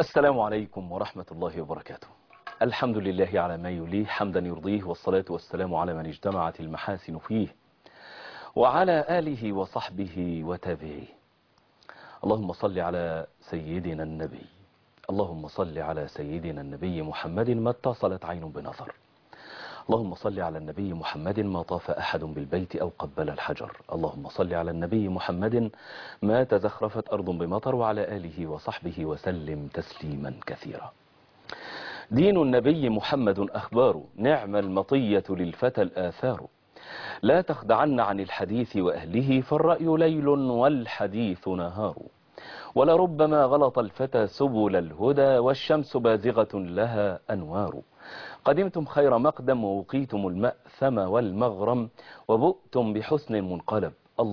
السلام عليكم ورحمة الله وبركاته الحمد لله على ما يليه حمدا يرضيه والصلاة والسلام على من اجتمعت المحاسن فيه وعلى آله وصحبه وتابعيه اللهم صل على سيدنا النبي اللهم صل على سيدنا النبي محمد ما اتصلت عين بنظر اللهم صل على النبي محمد ما طاف أحد بالبيت أو قبل الحجر اللهم صل على النبي محمد ما تزخرفت أرض بمطر وعلى آله وصحبه وسلم تسليما كثيرا دين النبي محمد أخبار نعم المطية للفتى الآثار لا تخدعن عن الحديث وأهله فالرأي ليل والحديث نهار ولربما غلط الفتى سبل الهدى والشمس بازغة لها أنوار قدمتم خير مقدم ووقيتم المأثم والمغرم وبؤتم بحسن منقلب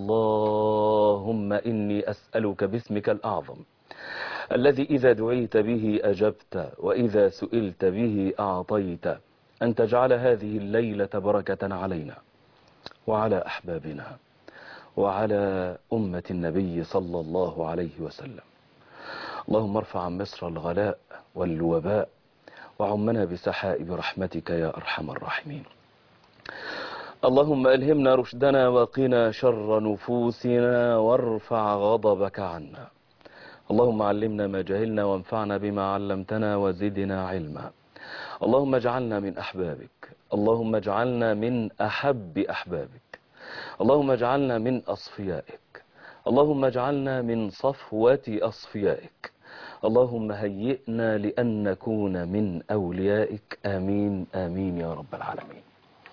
اللهم إني أسألك باسمك الأعظم الذي إذا دعيت به أجبت وإذا سئلت به أعطيت أن تجعل هذه الليلة بركة علينا وعلى أحبابنا وعلى أمة النبي صلى الله عليه وسلم اللهم ارفع عن مصر الغلاء والوباء وعمنا بسحائب رحمتك يا أرحم الراحمين اللهم ألهمنا رشدنا وقنا شر نفوسنا وارفع غضبك عنا اللهم علمنا ما جهلنا وانفعنا بما علمتنا وزدنا علما اللهم اجعلنا من أحبابك اللهم اجعلنا من أحب أحبابك اللهم اجعلنا من أصفيائك اللهم اجعلنا من صفوة أصفيائك اللهم هيئنا لأن نكون من أوليائك آمين آمين يا رب العالمين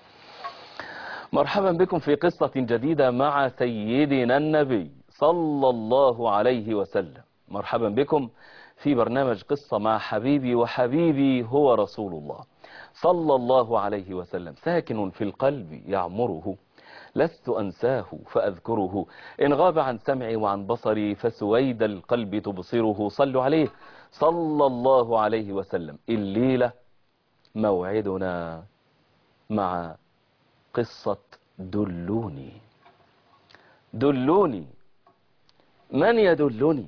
مرحبا بكم في قصة جديدة مع سيدنا النبي صلى الله عليه وسلم مرحبا بكم في برنامج قصة مع حبيبي وحبيبي هو رسول الله صلى الله عليه وسلم ساكن في القلب يعمره لست أنساه فأذكره إن غاب عن سمعي وعن بصري فسويد القلب تبصره صلوا عليه صلى الله عليه وسلم الليلة موعدنا مع قصة دلوني دلوني من يدلني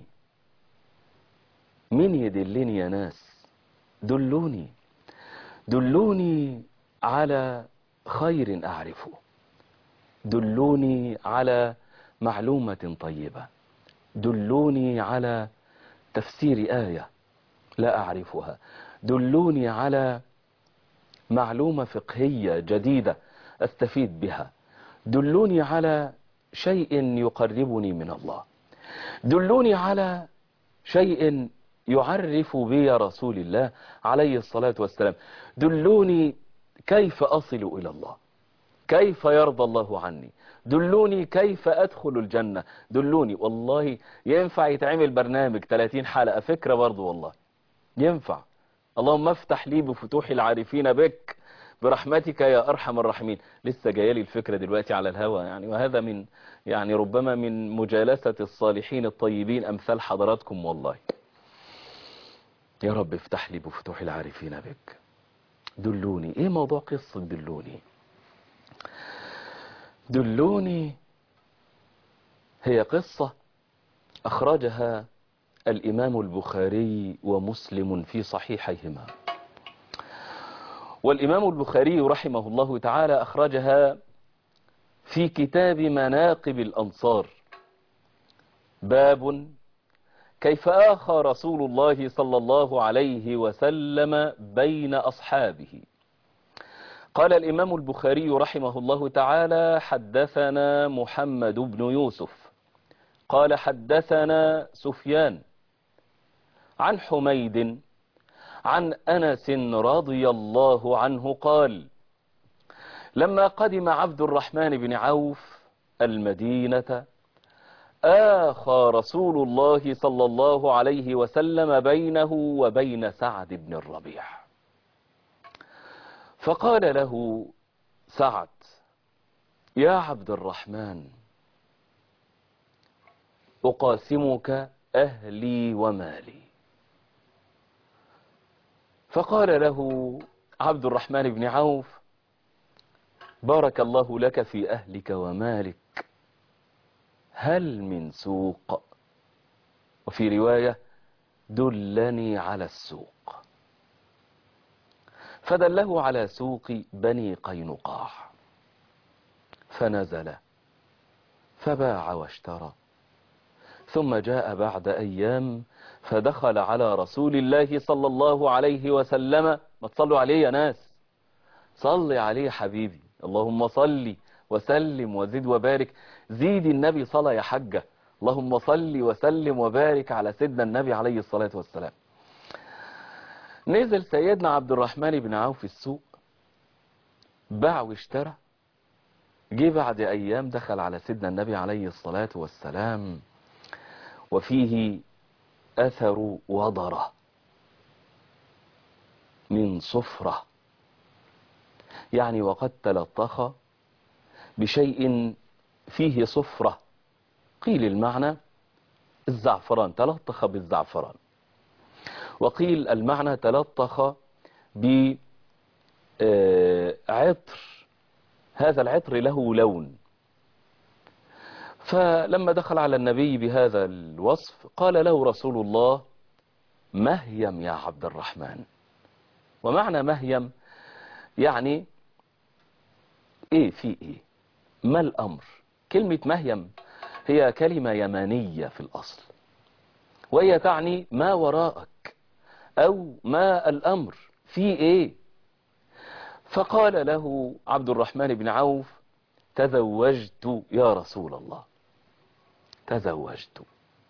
من يدلني يا ناس دلوني دلوني على خير أعرفه دلوني على معلومة طيبة دلوني على تفسير آية لا أعرفها دلوني على معلومة فقهية جديدة أستفيد بها دلوني على شيء يقربني من الله دلوني على شيء يعرف بي رسول الله عليه الصلاة والسلام دلوني كيف أصل إلى الله كيف يرضى الله عني دلوني كيف أدخل الجنة دلوني والله ينفع يتعمل برنامج 30 حلقة فكرة برضو والله ينفع اللهم افتح لي بفتوح العارفين بك برحمتك يا أرحم الراحمين لسه جايلي الفكرة دلوقتي على الهوى يعني وهذا من يعني ربما من مجالسة الصالحين الطيبين أمثال حضراتكم والله يا رب افتح لي بفتوح العارفين بك دلوني ايه موضوع قصة دلوني دلوني هي قصة أخرجها الإمام البخاري ومسلم في صحيحيهما والإمام البخاري رحمه الله تعالى أخرجها في كتاب مناقب الأنصار باب كيف آخى رسول الله صلى الله عليه وسلم بين أصحابه قال الإمام البخاري رحمه الله تعالى حدثنا محمد بن يوسف قال حدثنا سفيان عن حميد عن أنس رضي الله عنه قال لما قدم عبد الرحمن بن عوف المدينة آخى رسول الله صلى الله عليه وسلم بينه وبين سعد بن الربيع فقال له سعد يا عبد الرحمن أقاسمك أهلي ومالي فقال له عبد الرحمن بن عوف بارك الله لك في أهلك ومالك هل من سوق وفي رواية دلني على السوق فدله على سوق بني قينقاع فنزل فباع واشترى ثم جاء بعد أيام فدخل على رسول الله صلى الله عليه وسلم ما تصلوا عليه يا ناس صل عليه حبيبي اللهم صل وسلم وزد وبارك زيد النبي صلى يا حجة اللهم صل وسلم وبارك على سيدنا النبي عليه الصلاة والسلام نزل سيدنا عبد الرحمن بن عوف السوق باع واشترى جه بعد أيام دخل على سيدنا النبي عليه الصلاة والسلام وفيه أثر وضرة من صفرة يعني وقد تلطخ بشيء فيه صفرة قيل المعنى الزعفران تلطخ بالزعفران وقيل المعنى تلطخ بعطر هذا العطر له لون فلما دخل على النبي بهذا الوصف قال له رسول الله مهيم يا عبد الرحمن ومعنى مهيم يعني ايه في ايه ما الامر كلمة مهيم هي كلمة يمانية في الاصل وهي تعني ما وراءك او ما الامر في ايه فقال له عبد الرحمن بن عوف تزوجت يا رسول الله تزوجت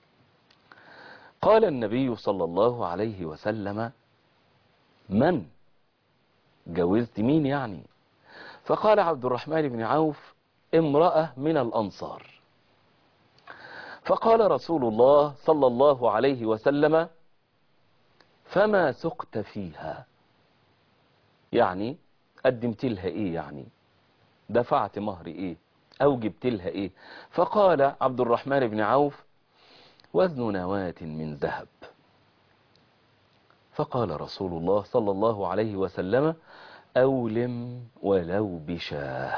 قال النبي صلى الله عليه وسلم من جوزت مين يعني فقال عبد الرحمن بن عوف امرأة من الأنصار فقال رسول الله صلى الله عليه وسلم فما سقت فيها يعني قدمت لها ايه يعني دفعت مهر ايه او جبت لها ايه فقال عبد الرحمن بن عوف وزن نواة من ذهب فقال رسول الله صلى الله عليه وسلم أولم ولو بشاه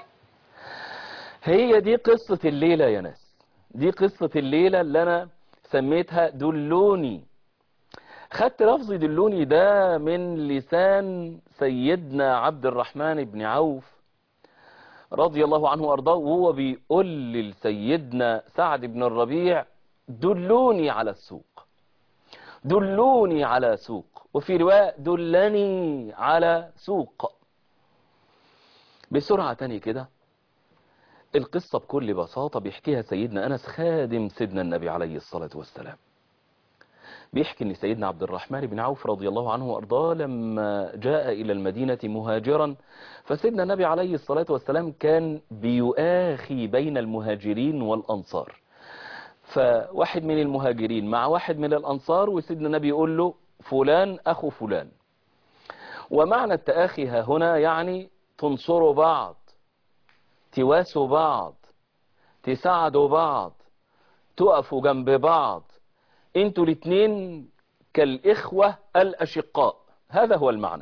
هي دي قصة الليلة يا ناس دي قصة الليلة اللي أنا سميتها دلوني خدت لفظ دلوني ده من لسان سيدنا عبد الرحمن بن عوف رضي الله عنه وارضاه وهو بيقول لسيدنا سعد بن الربيع دلوني على السوق دلوني على سوق وفي رواية دلني على سوق بسرعة تاني كده القصة بكل بساطة بيحكيها سيدنا أنس خادم سيدنا النبي عليه الصلاة والسلام بيحكي ان سيدنا عبد الرحمن بن عوف رضي الله عنه وارضاه لما جاء الى المدينة مهاجرا فسيدنا النبي عليه الصلاة والسلام كان بيؤاخي بين المهاجرين والانصار فواحد من المهاجرين مع واحد من الانصار وسيدنا النبي يقول له فلان اخو فلان ومعنى التآخي ها هنا يعني تنصروا بعض تواسوا بعض تساعدوا بعض تقفوا جنب بعض انتوا الاثنين كالإخوة الأشقاء هذا هو المعنى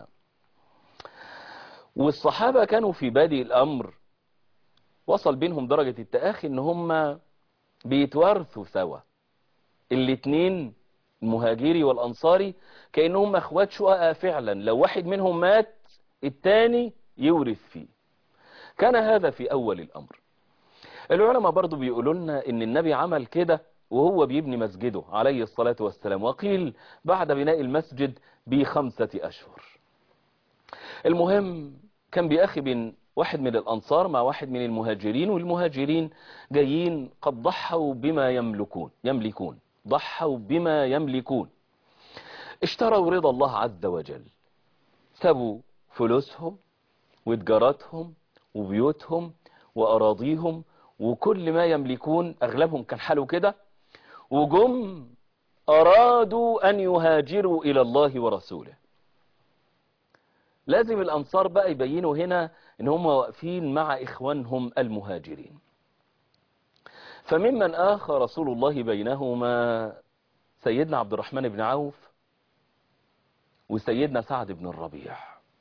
والصحابة كانوا في بادئ الأمر وصل بينهم درجة التآخي ان هم بيتوارثوا سوا الاثنين المهاجري والأنصاري كأنهم أخوات شققاء فعلا لو واحد منهم مات الثاني يورث فيه كان هذا في أول الأمر العلماء برضو بيقولوا لنا ان النبي عمل كده وهو بيبني مسجده عليه الصلاة والسلام وقيل بعد بناء المسجد بخمسة أشهر المهم كان بيأخي بين واحد من الأنصار مع واحد من المهاجرين والمهاجرين جايين قد ضحوا بما يملكون يملكون ضحوا بما يملكون اشتروا رضا الله عز وجل سابوا فلوسهم وتجاراتهم وبيوتهم وأراضيهم وكل ما يملكون أغلبهم كان حاله كده وجم أرادوا أن يهاجروا إلى الله ورسوله لازم الأنصار بقى يبينوا هنا إن هم واقفين مع إخوانهم المهاجرين فممن آخى رسول الله بينهما سيدنا عبد الرحمن بن عوف وسيدنا سعد بن الربيع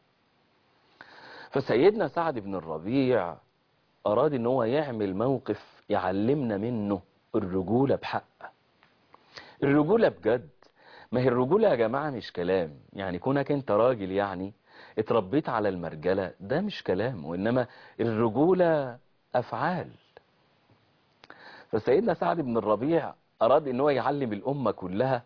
فسيدنا سعد بن الربيع أراد إن هو يعمل موقف يعلمنا منه الرجولة بحق الرجولة بجد ما هي الرجولة يا جماعة مش كلام يعني كونك انت راجل يعني اتربيت على المرجلة ده مش كلام وإنما الرجولة أفعال فسيدنا سعد بن الربيع أراد ان هو يعلم الأمة كلها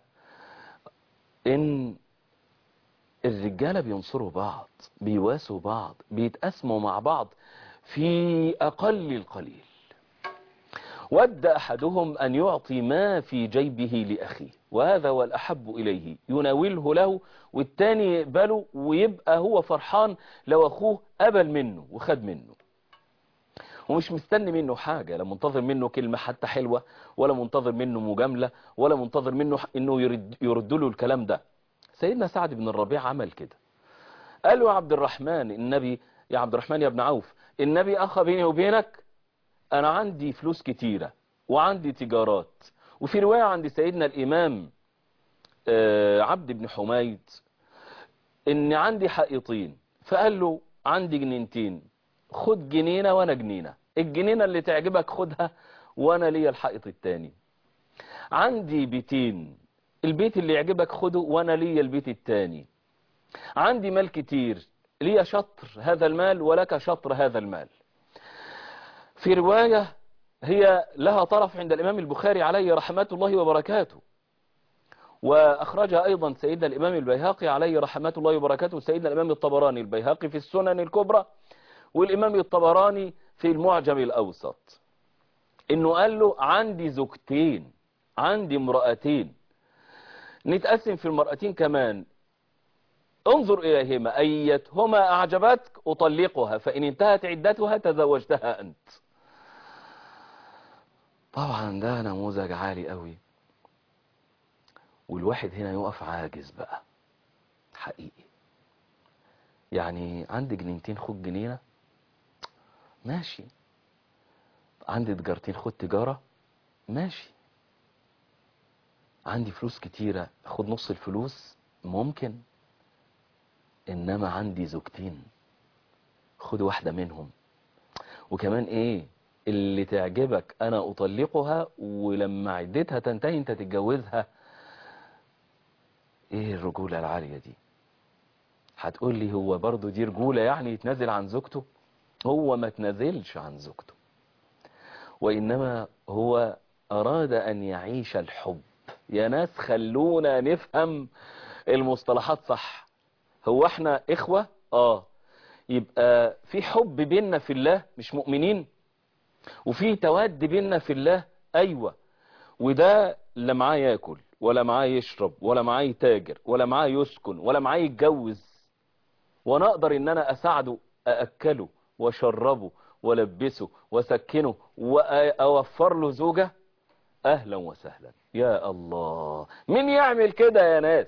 إن الرجالة بينصروا بعض بيواسوا بعض بيتقسموا مع بعض في أقل القليل ود أحدهم أن يعطي ما في جيبه لأخيه وهذا هو الأحب إليه يناوله له والتاني يقبله ويبقى هو فرحان لو أخوه قبل منه وخد منه ومش مستني منه حاجة لا منتظر منه كلمة حتى حلوة ولا منتظر منه مجاملة ولا منتظر منه انه يرد, يرد له الكلام ده سيدنا سعد بن الربيع عمل كده قال له يا عبد الرحمن النبي يا عبد الرحمن يا ابن عوف النبي أخى بيني وبينك أنا عندي فلوس كتيرة وعندي تجارات وفي رواية عند سيدنا الإمام عبد بن حميد إن عندي حائطين فقال له عندي جنينتين خد جنينة وانا جنينة الجنينة اللي تعجبك خدها وانا ليا الحائط التاني عندي بيتين البيت اللي يعجبك خده وانا ليا البيت التاني عندي مال كتير ليا شطر هذا المال ولك شطر هذا المال في رواية هي لها طرف عند الإمام البخاري عليه رحمة الله وبركاته وأخرجها أيضا سيدنا الإمام البيهقي عليه رحمة الله وبركاته سيدنا الإمام الطبراني البيهقي في السنن الكبرى والإمام الطبراني في المعجم الأوسط إنه قال له عندي زوجتين عندي امرأتين نتقسم في المرأتين كمان انظر إليهما أيتهما أعجبتك أطلقها فإن انتهت عدتها تزوجتها أنت طبعا ده نموذج عالي قوي والواحد هنا يقف عاجز بقى حقيقي يعني عندي جنينتين خد جنينة ماشي عندي تجارتين خد تجارة ماشي عندي فلوس كتيرة خد نص الفلوس ممكن انما عندي زوجتين خد واحدة منهم وكمان ايه اللي تعجبك انا اطلقها ولما عدتها تنتهي انت تتجوزها ايه الرجولة العالية دي هتقول لي هو برضو دي رجولة يعني يتنازل عن زوجته هو ما تنازلش عن زوجته وإنما هو أراد أن يعيش الحب يا ناس خلونا نفهم المصطلحات صح هو احنا إخوة آه يبقى في حب بيننا في الله مش مؤمنين وفي تواد بيننا في الله أيوة وده لا معاه ياكل ولا معاه يشرب ولا معاه يتاجر ولا معاه يسكن ولا معاه يتجوز وانا اقدر ان انا اساعده ااكله واشربه ولبسه وسكنه واوفر له زوجة اهلا وسهلا يا الله مين يعمل كده يا ناس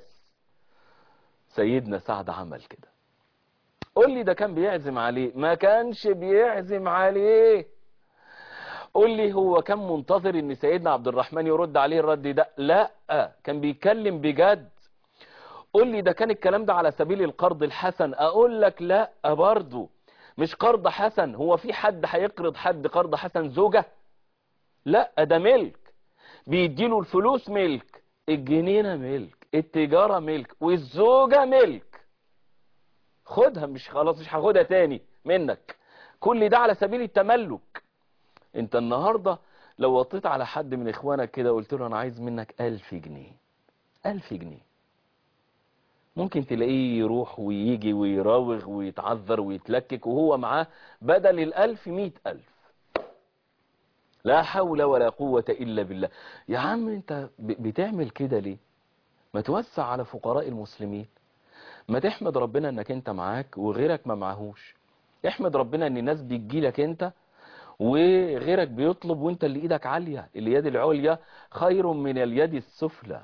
سيدنا سعد عمل كده قول لي ده كان بيعزم عليه ما كانش بيعزم عليه قول لي هو كان منتظر ان سيدنا عبد الرحمن يرد عليه الرد ده لا كان بيتكلم بجد قول لي ده كان الكلام ده على سبيل القرض الحسن اقول لك لا برضه مش قرض حسن هو في حد هيقرض حد قرض حسن زوجة لا ده ملك بيديله الفلوس ملك الجنينة ملك التجارة ملك والزوجة ملك خدها مش خلاص مش هاخدها تاني منك كل ده على سبيل التملك انت النهاردة لو وطيت على حد من اخوانك كده قلت له انا عايز منك الف جنيه الف جنيه ممكن تلاقيه يروح ويجي ويراوغ ويتعذر ويتلكك وهو معاه بدل الألف مئة ألف لا حول ولا قوة إلا بالله يا عم انت بتعمل كده ليه ما توسع على فقراء المسلمين ما تحمد ربنا انك انت معاك وغيرك ما معهوش احمد ربنا ان الناس بتجيلك انت وغيرك بيطلب وانت اللي ايدك عالية اليد العليا خير من اليد السفلى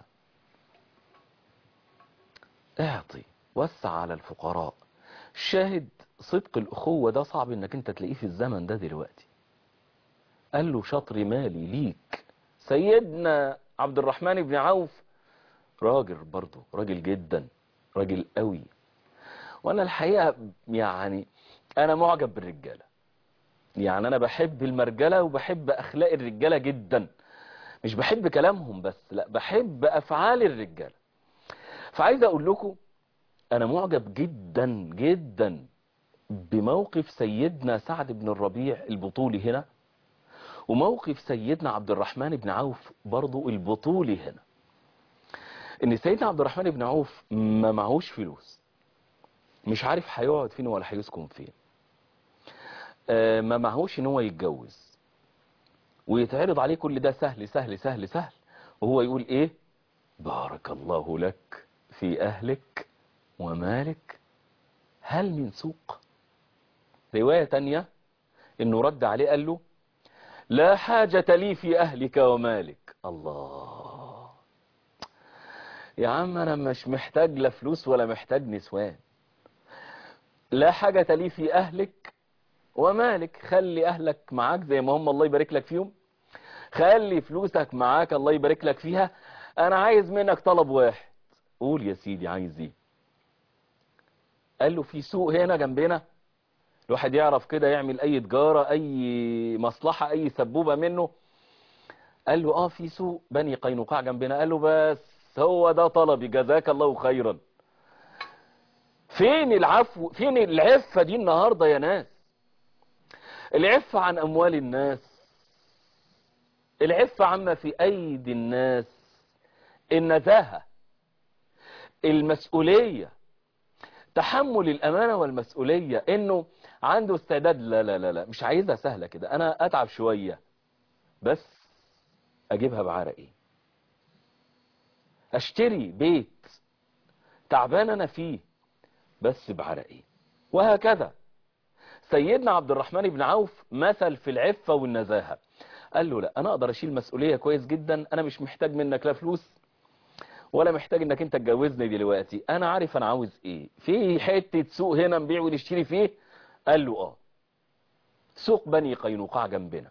اعطي وسع على الفقراء شاهد صدق الأخوة ده صعب انك انت تلاقيه في الزمن ده دلوقتي قال له شطر مالي ليك سيدنا عبد الرحمن بن عوف راجل برضه راجل جدا راجل قوي وانا الحقيقة يعني انا معجب بالرجالة يعني انا بحب المرجلة وبحب اخلاق الرجالة جدا مش بحب كلامهم بس لا بحب افعال الرجالة فعايز اقول لكم انا معجب جدا جدا بموقف سيدنا سعد بن الربيع البطولي هنا وموقف سيدنا عبد الرحمن بن عوف برضو البطولي هنا ان سيدنا عبد الرحمن بن عوف ما معهوش فلوس مش عارف هيقعد فين ولا هيسكن فين آه ما معهوش ان هو يتجوز ويتعرض عليه كل ده سهل سهل سهل سهل وهو يقول ايه بارك الله لك في اهلك ومالك هل من سوق رواية تانية انه رد عليه قال له لا حاجة لي في اهلك ومالك الله يا عم انا مش محتاج لا فلوس ولا محتاج نسوان لا حاجة لي في اهلك ومالك خلي اهلك معاك زي ما هم الله يبارك لك فيهم خلي فلوسك معاك الله يبارك لك فيها انا عايز منك طلب واحد قول يا سيدي عايز ايه قال له في سوق هنا جنبنا الواحد يعرف كده يعمل اي تجارة اي مصلحة اي سبوبة منه قال له اه في سوق بني قينقاع جنبنا قال له بس هو ده طلبي جزاك الله خيرا فين العفو فين العفة دي النهاردة يا ناس العفة عن اموال الناس العفة عما في ايدي الناس النزاهة المسؤولية تحمل الامانة والمسؤولية انه عنده استعداد لا لا لا لا مش عايزها سهلة كده انا اتعب شوية بس اجيبها بعرقي اشتري بيت تعبان انا فيه بس بعرقي وهكذا سيدنا عبد الرحمن بن عوف مثل في العفة والنزاهة قال له لا انا اقدر اشيل مسؤولية كويس جدا انا مش محتاج منك لا فلوس ولا محتاج انك انت تجوزني دلوقتي انا عارف انا عاوز ايه في حتة سوق هنا نبيع ونشتري فيه قال له اه سوق بني قينقاع جنبنا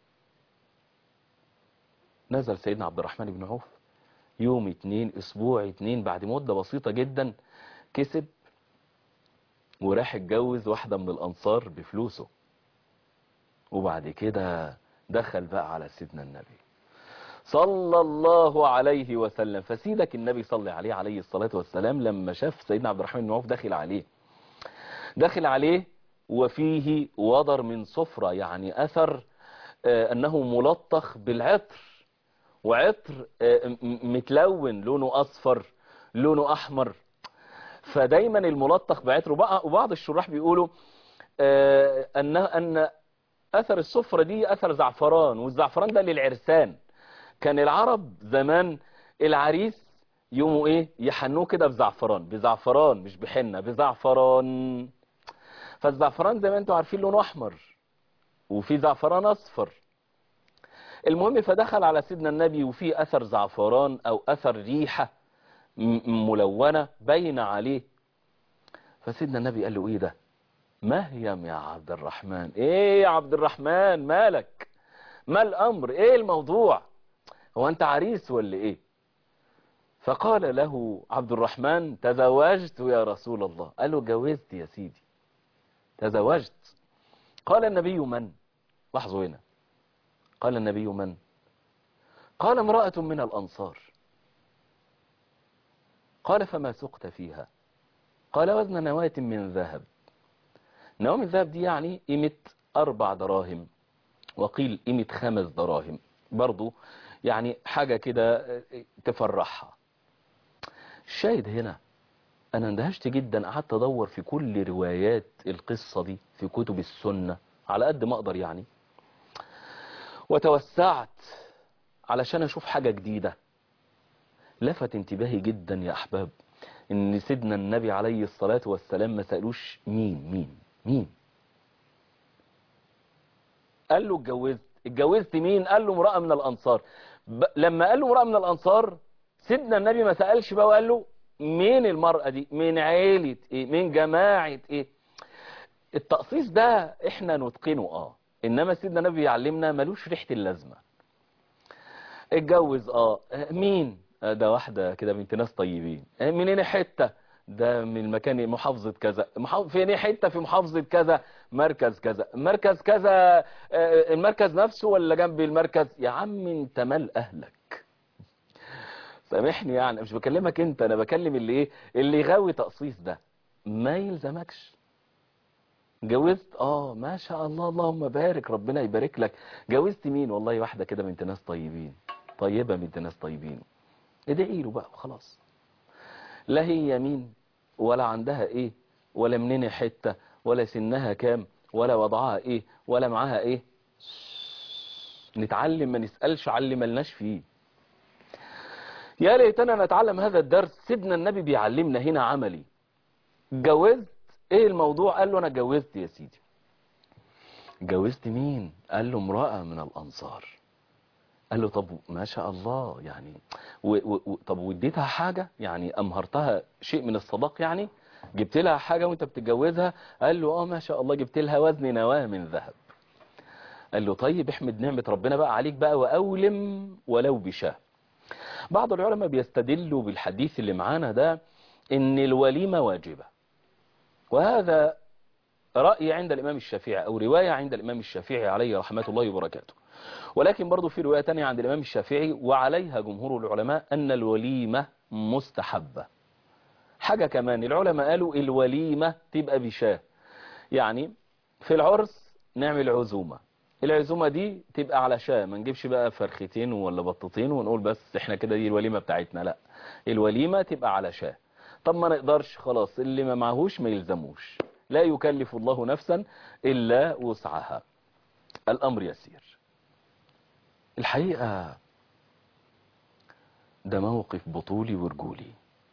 نزل سيدنا عبد الرحمن بن عوف يوم اتنين اسبوع اتنين بعد مدة بسيطة جدا كسب وراح اتجوز واحدة من الانصار بفلوسه وبعد كده دخل بقى على سيدنا النبي صلى الله عليه وسلم فسيدك النبي صلى عليه عليه الصلاة والسلام لما شاف سيدنا عبد الرحمن بن عوف داخل عليه داخل عليه وفيه وضر من صفرة يعني أثر آه أنه ملطخ بالعطر وعطر آه متلون لونه أصفر لونه أحمر فدايما الملطخ بعطر وبعض الشراح بيقولوا آه أن, أن أثر الصفرة دي أثر زعفران والزعفران ده للعرسان كان العرب زمان العريس يوموا ايه يحنوه كده بزعفران بزعفران مش بحنة بزعفران فالزعفران زي ما انتوا عارفين لونه احمر وفي زعفران اصفر المهم فدخل على سيدنا النبي وفي اثر زعفران او اثر ريحة ملونة بين عليه فسيدنا النبي قال له ايه ده مهيم يا عبد الرحمن ايه يا عبد الرحمن مالك ما الامر ايه الموضوع هو انت عريس ولا ايه فقال له عبد الرحمن تزوجت يا رسول الله قال له جوزت يا سيدي تزوجت قال النبي من لاحظوا هنا قال النبي من قال امرأة من الأنصار قال فما سقت فيها قال وزن نواة من ذهب نواة من ذهب دي يعني قيمة أربع دراهم وقيل قيمة خمس دراهم برضو يعني حاجة كده تفرحها الشاهد هنا أنا اندهشت جدا قعدت أدور في كل روايات القصة دي في كتب السنة على قد ما أقدر يعني وتوسعت علشان أشوف حاجة جديدة لفت انتباهي جدا يا أحباب إن سيدنا النبي عليه الصلاة والسلام ما سألوش مين مين مين قال له اتجوزت اتجوزت مين قال له امرأة من الأنصار ب... لما قال له امرأة من الأنصار سيدنا النبي ما سألش بقى وقال له مين المرأة دي من عيلة ايه من جماعة ايه التقصيص ده احنا نتقنه اه انما سيدنا النبي يعلمنا ملوش ريحة اللازمة اتجوز اه مين ده واحدة كده بنت ناس طيبين منين حتة ده من المكان محافظة كذا محافظ فين حتة في محافظة كذا مركز كذا مركز كذا المركز نفسه ولا جنب المركز يا عم انت مال اهلك سامحني يعني مش بكلمك انت انا بكلم اللي ايه اللي غاوي تقصيص ده ما يلزمكش جوزت اه ما شاء الله اللهم بارك ربنا يبارك لك جوزت مين والله واحدة كده بنت ناس طيبين طيبة بنت ناس طيبين ادعي له بقى وخلاص لا هي مين ولا عندها ايه ولا منين حتة ولا سنها كام ولا وضعها ايه ولا معاها ايه نتعلم ما نسألش على اللي ملناش فيه يا ليتنا نتعلم هذا الدرس سيدنا النبي بيعلمنا هنا عملي جوزت ايه الموضوع قال له انا جوزت يا سيدي جوزت مين قال له امرأة من الانصار قال له طب ما شاء الله يعني و و و طب وديتها حاجة يعني امهرتها شيء من الصداق يعني جبت لها حاجة وانت بتتجوزها قال له اه ما شاء الله جبت لها وزن نواة من ذهب قال له طيب احمد نعمة ربنا بقى عليك بقى واولم ولو بشاه بعض العلماء بيستدلوا بالحديث اللي معانا ده ان الوليمة واجبة وهذا رأي عند الإمام الشافعي أو رواية عند الإمام الشافعي عليه رحمة الله وبركاته ولكن برضو في رواية تانية عند الإمام الشافعي وعليها جمهور العلماء أن الوليمة مستحبة حاجة كمان العلماء قالوا الوليمة تبقى بشاه يعني في العرس نعمل عزومة العزومة دي تبقى على شاه ما نجيبش بقى فرختين ولا بطتين ونقول بس احنا كده دي الوليمة بتاعتنا لا الوليمة تبقى على شاه طب ما نقدرش خلاص اللي ما معهوش ما يلزموش لا يكلف الله نفسا إلا وسعها الأمر يسير الحقيقة ده موقف بطولي ورجولي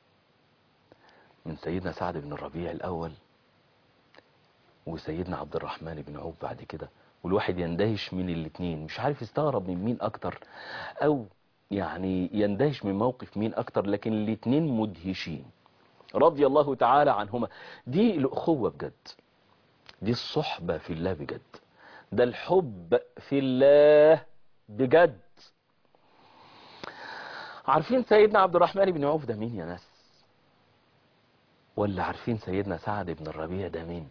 من سيدنا سعد بن الربيع الأول وسيدنا عبد الرحمن بن عوف بعد كده والواحد يندهش من الاتنين مش عارف يستغرب من مين أكتر أو يعني يندهش من موقف مين أكتر لكن الاتنين مدهشين رضي الله تعالى عنهما دي الأخوة بجد دي الصحبة في الله بجد ده الحب في الله بجد عارفين سيدنا عبد الرحمن بن عوف ده مين يا ناس ولا عارفين سيدنا سعد بن الربيع ده مين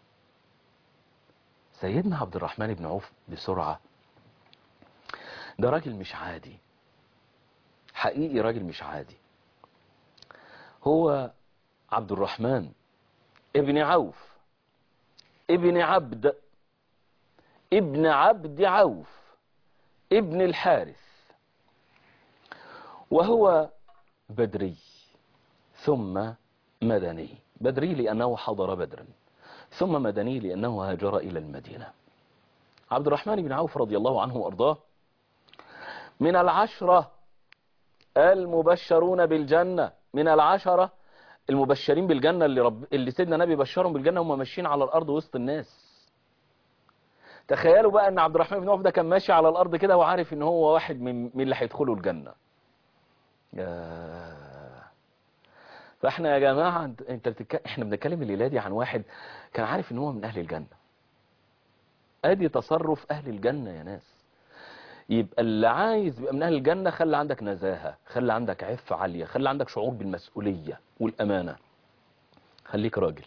سيدنا عبد الرحمن بن عوف بسرعة ده راجل مش عادي حقيقي راجل مش عادي هو عبد الرحمن ابن عوف ابن عبد ابن عبد عوف ابن الحارث وهو بدري ثم مدني بدري لأنه حضر بدرا ثم مدني لأنه هاجر إلى المدينة عبد الرحمن بن عوف رضي الله عنه وأرضاه من العشرة المبشرون بالجنة من العشرة المبشرين بالجنة اللي, رب... اللي سيدنا نبي بشرهم بالجنة هم ماشيين على الأرض وسط الناس تخيلوا بقى ان عبد الرحمن بن عوف ده كان ماشي على الأرض كده وعارف ان هو واحد من, من اللي هيدخلوا الجنة يا... فاحنا يا جماعة انت بتك... احنا بنتكلم الليلة دي عن واحد كان عارف ان هو من اهل الجنة ادي تصرف اهل الجنة يا ناس يبقى اللي عايز يبقى من اهل الجنة خلي عندك نزاهة خلي عندك عفة عالية خلي عندك شعور بالمسؤولية والامانة خليك راجل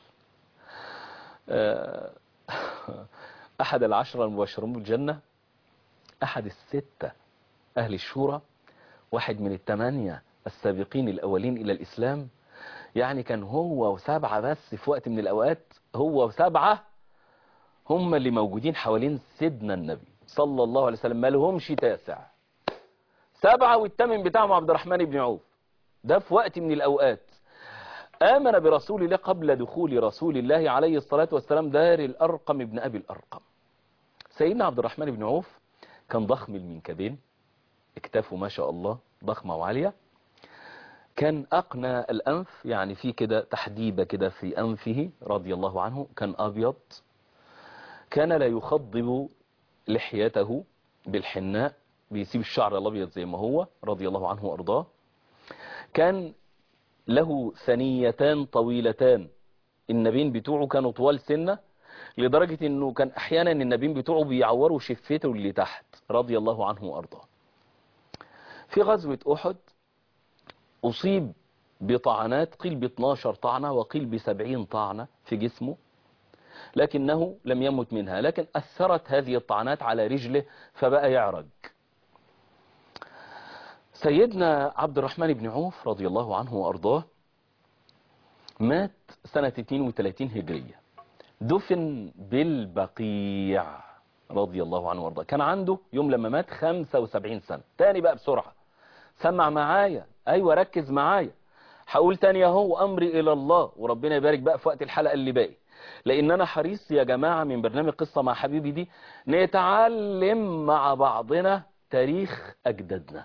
احد العشرة المبشرون بالجنة احد الستة اهل الشورى واحد من الثمانية السابقين الاولين الى الاسلام يعني كان هو وسبعة بس في وقت من الأوقات هو وسبعة هم اللي موجودين حوالين سيدنا النبي صلى الله عليه وسلم ما لهمش تاسع سبعة والثامن بتاعهم عبد الرحمن بن عوف ده في وقت من الأوقات آمن برسول الله قبل دخول رسول الله عليه الصلاة والسلام دار الأرقم ابن أبي الأرقم سيدنا عبد الرحمن بن عوف كان ضخم المنكبين اكتافه ما شاء الله ضخمة وعالية كان أقنى الأنف يعني في كده تحديبة كده في أنفه رضي الله عنه كان أبيض كان لا يخضب لحيته بالحناء بيسيب الشعر الأبيض زي ما هو رضي الله عنه وأرضاه كان له ثنيتان طويلتان النبين بتوعه كانوا طوال سنة لدرجة انه كان احيانا النبين بتوعه بيعوروا شفته اللي تحت رضي الله عنه وارضاه في غزوة احد اصيب بطعنات قيل ب 12 طعنة وقيل ب 70 طعنة في جسمه لكنه لم يمت منها لكن اثرت هذه الطعنات على رجله فبقى يعرج سيدنا عبد الرحمن بن عوف رضي الله عنه وأرضاه مات سنة 32 هجرية دفن بالبقيع رضي الله عنه وارضاه كان عنده يوم لما مات 75 سنة تاني بقى بسرعة سمع معايا ايوه ركز معايا هقول تاني اهو امري الى الله وربنا يبارك بقى في وقت الحلقة اللي باقي لان انا حريص يا جماعة من برنامج قصة مع حبيبي دي نتعلم مع بعضنا تاريخ اجدادنا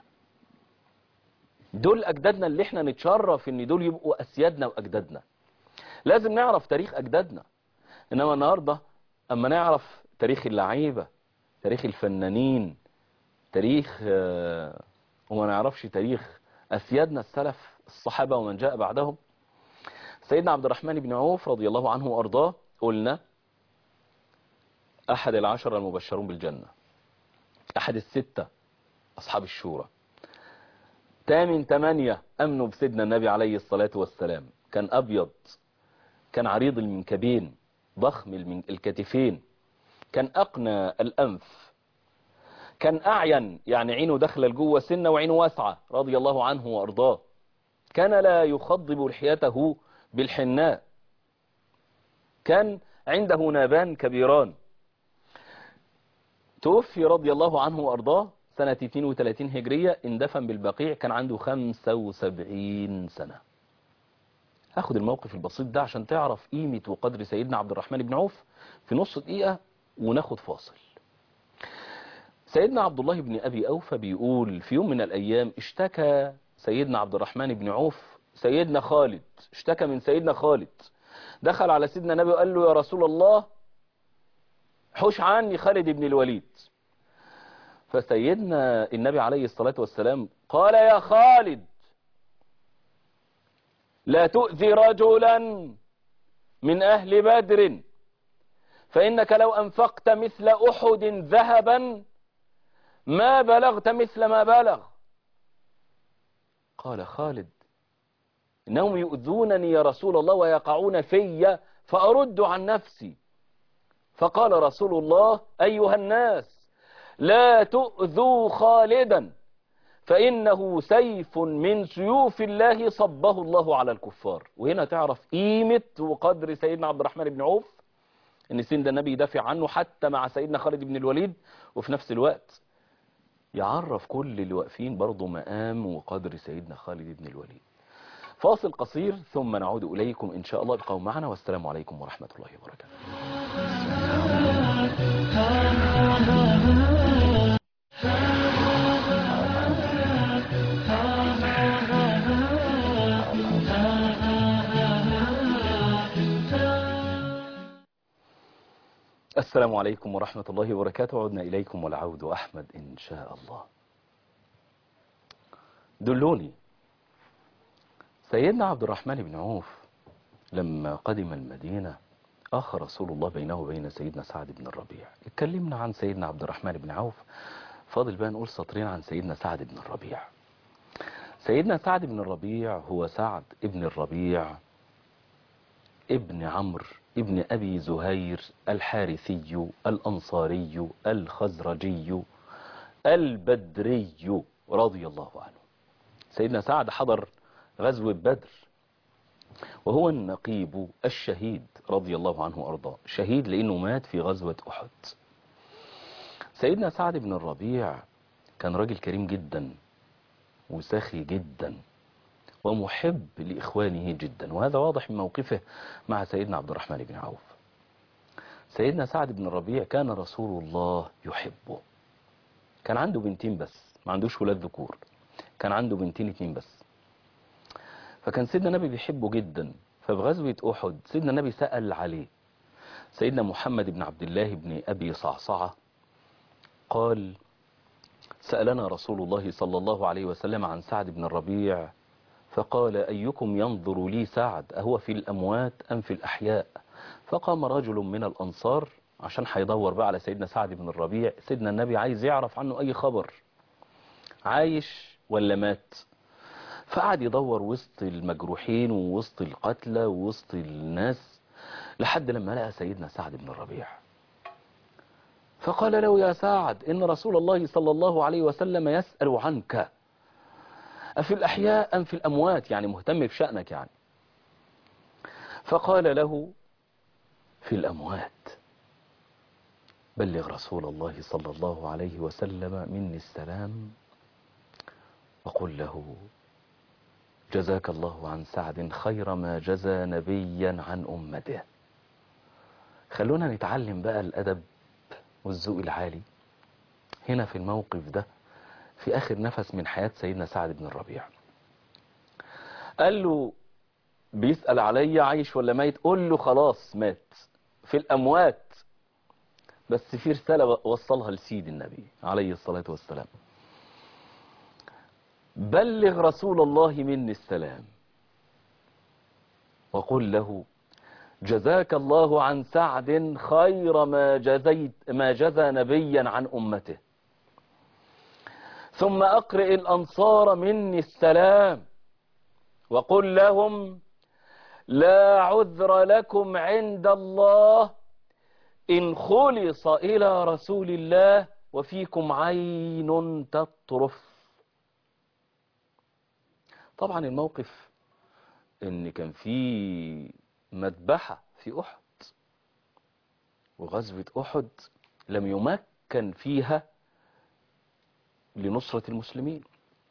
دول اجدادنا اللي احنا نتشرف ان دول يبقوا اسيادنا واجدادنا لازم نعرف تاريخ اجدادنا انما النهاردة اما نعرف تاريخ اللعيبة تاريخ الفنانين تاريخ آه، وما نعرفش تاريخ أسيادنا السلف الصحابة ومن جاء بعدهم سيدنا عبد الرحمن بن عوف رضي الله عنه وأرضاه قلنا أحد العشر المبشرون بالجنة أحد الستة أصحاب الشورى تامن تمانية أمنوا بسيدنا النبي عليه الصلاة والسلام كان أبيض كان عريض المنكبين ضخم المن- الكتفين كان أقنى الأنف كان أعين يعني عينه دخل لجوه سنة وعينه واسعة رضي الله عنه وأرضاه كان لا يخضب لحيته بالحناء كان عنده نابان كبيران توفي رضي الله عنه وأرضاه سنة 32 هجرية اندفن بالبقيع كان عنده 75 سنة هاخد الموقف البسيط ده عشان تعرف قيمة وقدر سيدنا عبد الرحمن بن عوف في نص دقيقة وناخد فاصل سيدنا عبد الله بن أبي أوفى بيقول في يوم من الأيام اشتكى سيدنا عبد الرحمن بن عوف سيدنا خالد اشتكى من سيدنا خالد دخل على سيدنا النبي وقال له يا رسول الله حش عني خالد بن الوليد فسيدنا النبي عليه الصلاة والسلام قال يا خالد لا تؤذي رجلا من أهل بدر فإنك لو أنفقت مثل أحد ذهبا ما بلغت مثل ما بلغ قال خالد إنهم يؤذونني يا رسول الله ويقعون في فأرد عن نفسي فقال رسول الله أيها الناس لا تؤذوا خالدا فإنه سيف من سيوف الله صبه الله على الكفار وهنا تعرف قيمة وقدر سيدنا عبد الرحمن بن عوف ان سيدنا النبي يدافع عنه حتى مع سيدنا خالد بن الوليد وفي نفس الوقت يعرف كل اللي واقفين برضه مقام وقدر سيدنا خالد بن الوليد فاصل قصير ثم نعود إليكم إن شاء الله ابقوا معنا والسلام عليكم ورحمة الله وبركاته السلام عليكم ورحمة الله وبركاته عدنا إليكم والعود أحمد إن شاء الله دلوني سيدنا عبد الرحمن بن عوف لما قدم المدينة آخى رسول الله بينه وبين سيدنا سعد بن الربيع اتكلمنا عن سيدنا عبد الرحمن بن عوف فاضل بقى نقول سطرين عن سيدنا سعد بن الربيع سيدنا سعد بن الربيع هو سعد ابن الربيع ابن عمرو ابن أبي زهير الحارثي الأنصاري الخزرجي البدري رضي الله عنه سيدنا سعد حضر غزوة بدر وهو النقيب الشهيد رضي الله عنه وأرضاه شهيد لأنه مات في غزوة أحد سيدنا سعد بن الربيع كان راجل كريم جدا وسخي جدا ومحب لإخوانه جدا وهذا واضح من موقفه مع سيدنا عبد الرحمن بن عوف سيدنا سعد بن الربيع كان رسول الله يحبه كان عنده بنتين بس ما عندوش ولاد ذكور كان عنده بنتين اتنين بس فكان سيدنا النبي بيحبه جدا ففي غزوة أحد سيدنا النبي سأل عليه سيدنا محمد بن عبد الله بن أبي صعصعة قال سألنا رسول الله صلى الله عليه وسلم عن سعد بن الربيع فقال أيكم ينظر لي سعد أهو في الأموات أم في الأحياء فقام رجل من الأنصار عشان هيدور بقى على سيدنا سعد بن الربيع سيدنا النبي عايز يعرف عنه أي خبر عايش ولا مات فقعد يدور وسط المجروحين ووسط القتلى ووسط الناس لحد لما لقى سيدنا سعد بن الربيع فقال له يا سعد إن رسول الله صلى الله عليه وسلم يسأل عنك أفي الأحياء أم في الأموات يعني مهتم بشأنك يعني فقال له في الأموات بلغ رسول الله صلى الله عليه وسلم مني السلام وقل له جزاك الله عن سعد خير ما جزى نبيا عن أمته خلونا نتعلم بقى الأدب والذوق العالي هنا في الموقف ده في آخر نفس من حياة سيدنا سعد بن الربيع قال له بيسأل علي عايش ولا ميت قول له خلاص مات في الأموات بس في رسالة وصلها لسيد النبي عليه الصلاة والسلام بلغ رسول الله مني السلام وقل له جزاك الله عن سعد خير ما جزيت ما جزى نبيا عن أمته ثم أقرئ الأنصار مني السلام وقل لهم لا عذر لكم عند الله إن خلص إلى رسول الله وفيكم عين تطرف طبعا الموقف ان كان في مذبحة في أحد وغزوة أحد لم يمكن فيها لنصرة المسلمين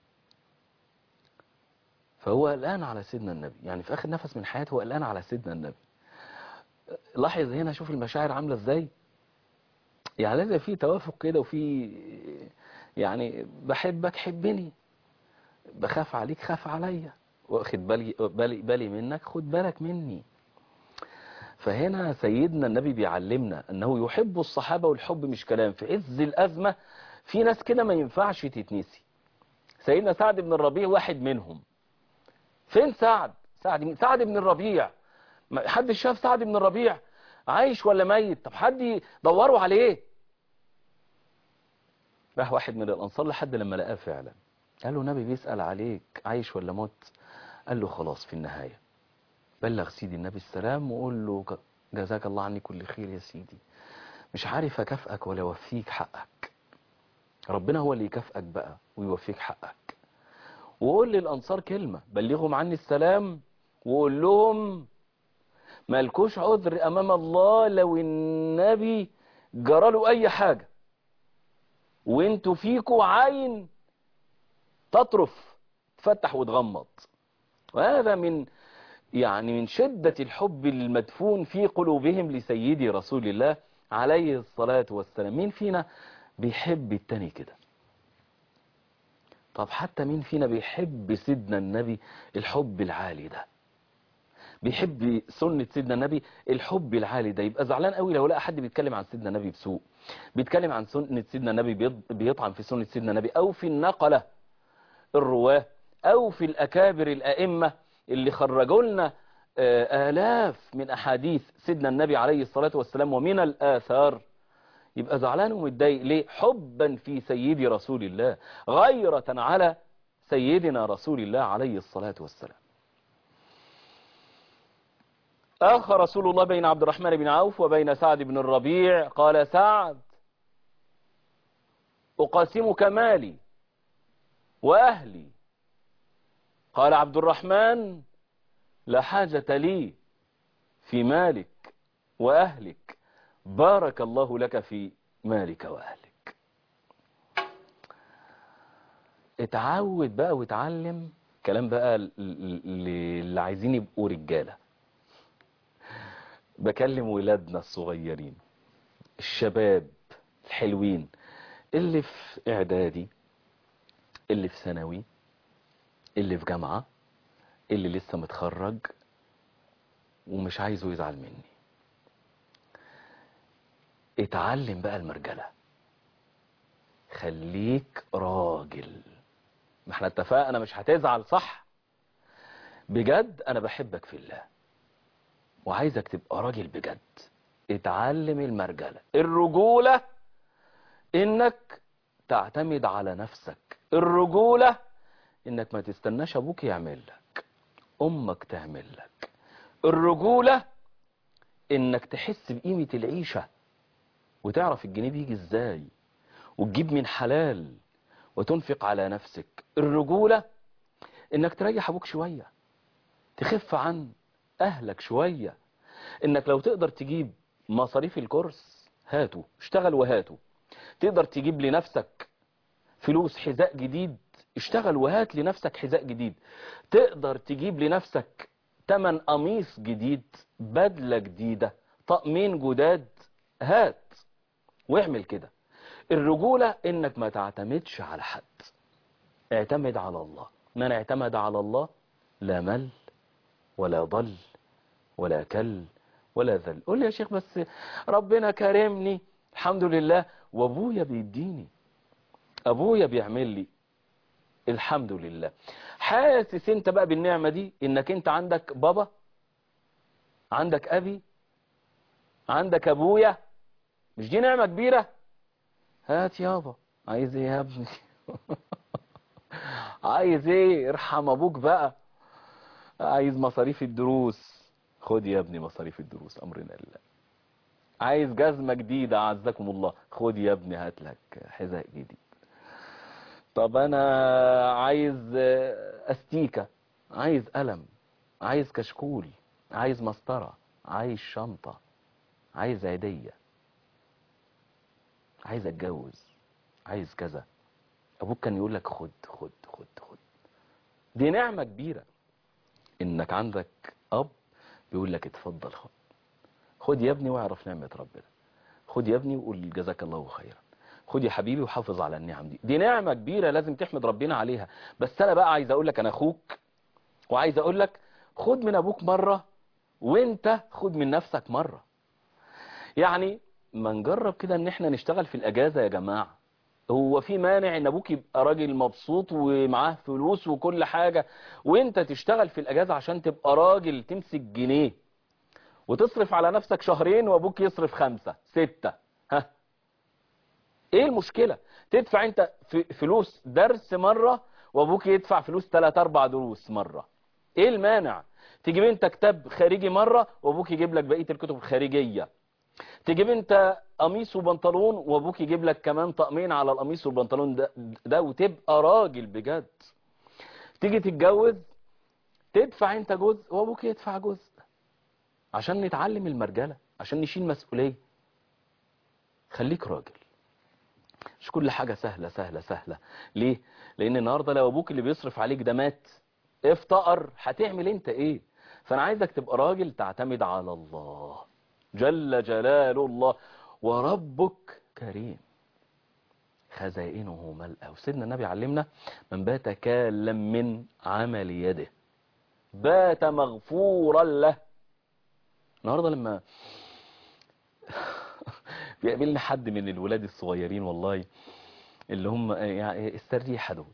فهو الآن على سيدنا النبي يعني في آخر نفس من حياته هو الآن على سيدنا النبي لاحظ هنا شوف المشاعر عاملة ازاي يعني لازم في توافق كده وفي يعني بحبك حبني بخاف عليك خاف عليا واخد بالي بالي بالي منك خد بالك مني فهنا سيدنا النبي بيعلمنا انه يحب الصحابة والحب مش كلام في عز الازمة في ناس كده ما ينفعش تتنسي سيدنا سعد بن الربيع واحد منهم فين سعد سعد مين سعد بن الربيع حد شاف سعد بن الربيع عايش ولا ميت طب حد دوروا عليه راح واحد من الانصار لحد لما لقاه فعلا قال له النبي بيسأل عليك عايش ولا مت قال له خلاص في النهاية بلغ سيدي النبي السلام وقول له جزاك الله عني كل خير يا سيدي مش عارف اكافئك ولا اوفيك حقك ربنا هو اللي يكافئك بقى ويوفيك حقك وقول للأنصار كلمة بلغهم عني السلام وقول لهم مالكوش عذر أمام الله لو النبي جراله أي حاجة وانتوا فيكوا عين تطرف تفتح وتغمض وهذا من يعني من شدة الحب المدفون في قلوبهم لسيدي رسول الله عليه الصلاة والسلام مين فينا بيحب التاني كده طب حتى مين فينا بيحب سيدنا النبي الحب العالي ده بيحب سنة سيدنا النبي الحب العالي ده يبقى زعلان قوي لو لقى حد بيتكلم عن سيدنا النبي بسوء بيتكلم عن سنة سيدنا النبي بيطعن في سنة سيدنا النبي او في النقلة الرواه او في الاكابر الائمة اللي خرجوا لنا آلاف من أحاديث سيدنا النبي عليه الصلاة والسلام ومن الآثار يبقى زعلان ومتضايق ليه حبا في سيدي رسول الله غيرة على سيدنا رسول الله عليه الصلاة والسلام آخى رسول الله بين عبد الرحمن بن عوف وبين سعد بن الربيع قال سعد أقاسمك مالي وأهلي قال عبد الرحمن لا حاجة لي في مالك وأهلك بارك الله لك في مالك وأهلك اتعود بقى واتعلم كلام بقى اللي عايزين يبقوا رجالة بكلم ولادنا الصغيرين الشباب الحلوين اللي في اعدادي اللي في ثانوي اللي في جامعة اللي لسه متخرج ومش عايزه يزعل مني اتعلم بقى المرجلة خليك راجل ما احنا اتفقنا مش هتزعل صح بجد انا بحبك في الله وعايزك تبقى راجل بجد اتعلم المرجلة الرجولة انك تعتمد على نفسك الرجولة انك ما تستناش ابوك يعمل لك امك تعمل لك الرجولة انك تحس بقيمة العيشة وتعرف الجنيه بيجي ازاي وتجيب من حلال وتنفق على نفسك الرجولة انك تريح ابوك شوية تخف عن اهلك شوية انك لو تقدر تجيب مصاريف الكورس هاته اشتغل وهاته تقدر تجيب لنفسك فلوس حذاء جديد اشتغل وهات لنفسك حذاء جديد تقدر تجيب لنفسك تمن قميص جديد بدلة جديدة طقمين جداد هات واعمل كده الرجولة انك ما تعتمدش على حد اعتمد على الله من اعتمد على الله لا مل ولا ضل ولا كل ولا ذل قول لي يا شيخ بس ربنا كرمني الحمد لله وابويا بيديني ابويا بيعمل لي الحمد لله حاسس انت بقى بالنعمة دي انك انت عندك بابا عندك ابي عندك ابويا مش دي نعمة كبيرة هات يابا عايز ايه يا ابني عايز ايه ارحم ابوك بقى عايز مصاريف الدروس خد يا ابني مصاريف الدروس امرنا لله عايز جزمة جديدة اعزكم الله خد يا ابني هات لك حذاء جديد طب انا عايز استيكة عايز قلم عايز كشكول عايز مسطرة عايز شنطة عايز عيدية عايز اتجوز عايز كذا ابوك كان يقول لك خد خد خد خد دي نعمة كبيرة انك عندك اب بيقول لك اتفضل خد خد يا ابني واعرف نعمة ربنا خد يا ابني وقول جزاك الله خيرا خد يا حبيبي وحافظ على النعم دي دي نعمة كبيرة لازم تحمد ربنا عليها بس انا بقى عايز اقول لك انا اخوك وعايز اقول لك خد من ابوك مرة وانت خد من نفسك مرة يعني ما نجرب كده ان احنا نشتغل في الاجازة يا جماعة هو في مانع ان ابوك يبقى راجل مبسوط ومعاه فلوس وكل حاجة وانت تشتغل في الاجازة عشان تبقى راجل تمسك جنيه وتصرف على نفسك شهرين وابوك يصرف خمسة ستة ها ايه المشكلة تدفع انت فلوس درس مرة وابوك يدفع فلوس 3 4 دروس مرة ايه المانع تجيب انت كتاب خارجي مرة وابوك يجيب لك بقية الكتب الخارجية تجيب انت قميص وبنطلون وابوك يجيب لك كمان طقمين على القميص والبنطلون ده, ده وتبقى راجل بجد تيجي تتجوز تدفع انت جزء وابوك يدفع جزء عشان نتعلم المرجلة عشان نشيل مسؤولية خليك راجل مش كل حاجة سهلة سهلة سهلة ليه لان النهاردة لو ابوك اللي بيصرف عليك ده مات افتقر هتعمل انت ايه فانا عايزك تبقى راجل تعتمد على الله جل جلال الله وربك كريم خزائنه ملأ وسيدنا النبي علمنا من بات كالا من عمل يده بات مغفورا له النهاردة لما بيقابلني حد من الولاد الصغيرين والله اللي هم يعني السريحة دول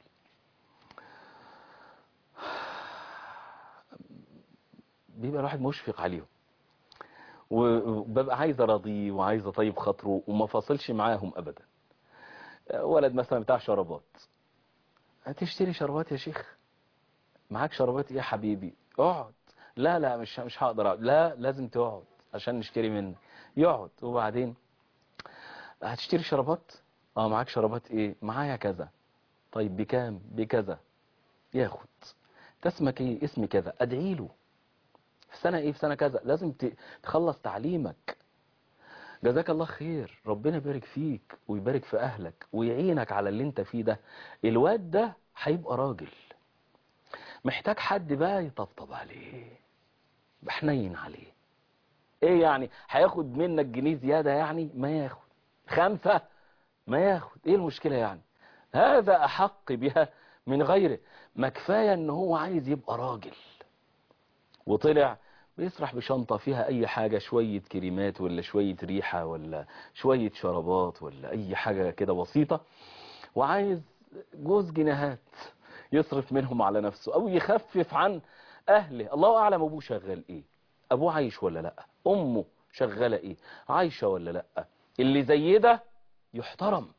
بيبقى الواحد مشفق عليهم وببقى عايز اراضيه وعايز اطيب خاطره وما فاصلش معاهم ابدا ولد مثلا بتاع شرابات هتشتري شرابات يا شيخ معاك شرابات ايه يا حبيبي اقعد لا لا مش مش هقدر اقعد لا لازم تقعد عشان نشتري منك يقعد وبعدين هتشتري شرابات اه معاك شرابات ايه معايا كذا طيب بكام بكذا ياخد اسمك ايه اسمي كذا ادعي له في سنة ايه في سنة كذا لازم تخلص تعليمك جزاك الله خير ربنا يبارك فيك ويبارك في اهلك ويعينك على اللي انت فيه ده الواد ده هيبقى راجل محتاج حد بقى يطبطب عليه بحنين عليه ايه يعني هياخد منك جنيه زيادة يعني ما ياخد خمسة ما ياخد ايه المشكلة يعني هذا احق بها من غيره ما كفاية ان هو عايز يبقى راجل وطلع بيسرح بشنطة فيها اي حاجة شوية كريمات ولا شوية ريحة ولا شوية شرابات ولا اي حاجة كده بسيطة وعايز جوز جنيهات يصرف منهم على نفسه او يخفف عن اهله الله اعلم ابوه شغال ايه ابوه عايش ولا لا امه شغالة ايه عايشة ولا لا اللي زي ده يحترم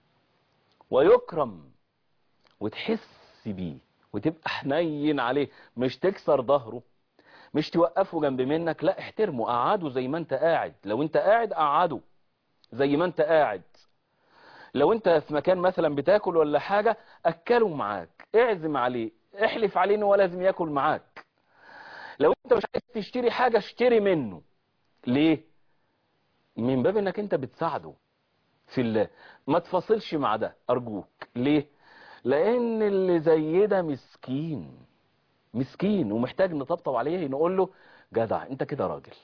ويكرم وتحس بيه وتبقى حنين عليه مش تكسر ظهره مش توقفه جنب منك لا احترمه قعده زي ما انت قاعد لو انت قاعد قعده زي ما انت قاعد لو انت في مكان مثلا بتاكل ولا حاجة اكله معاك اعزم عليه احلف عليه ان هو لازم ياكل معاك لو انت مش عايز تشتري حاجة اشتري منه ليه من باب انك انت بتساعده في الله ما تفاصلش مع ده ارجوك ليه لان اللي زي ده مسكين مسكين ومحتاج نطبطب عليه نقول له جدع انت كده راجل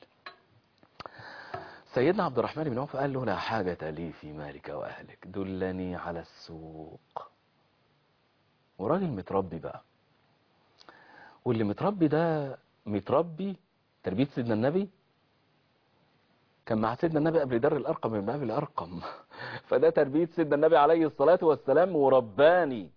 سيدنا عبد الرحمن بن عوف قال له لا حاجة لي في مالك وأهلك دلني على السوق وراجل متربي بقى واللي متربي ده متربي تربية سيدنا النبي كان مع سيدنا النبي قبل در الأرقم من باب الأرقم فده تربية سيدنا النبي عليه الصلاة والسلام ورباني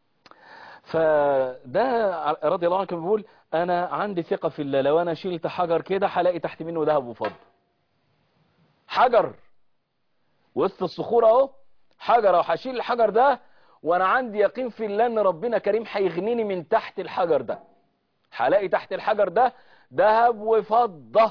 فده رضي الله عنه كان بيقول أنا عندي ثقة في الله لو أنا شلت حجر كده هلاقي تحت منه ذهب وفضة حجر وسط الصخور اهو حجر اهو هشيل الحجر ده وانا عندي يقين في الله ان ربنا كريم هيغنيني من تحت الحجر ده هلاقي تحت الحجر ده ذهب وفضة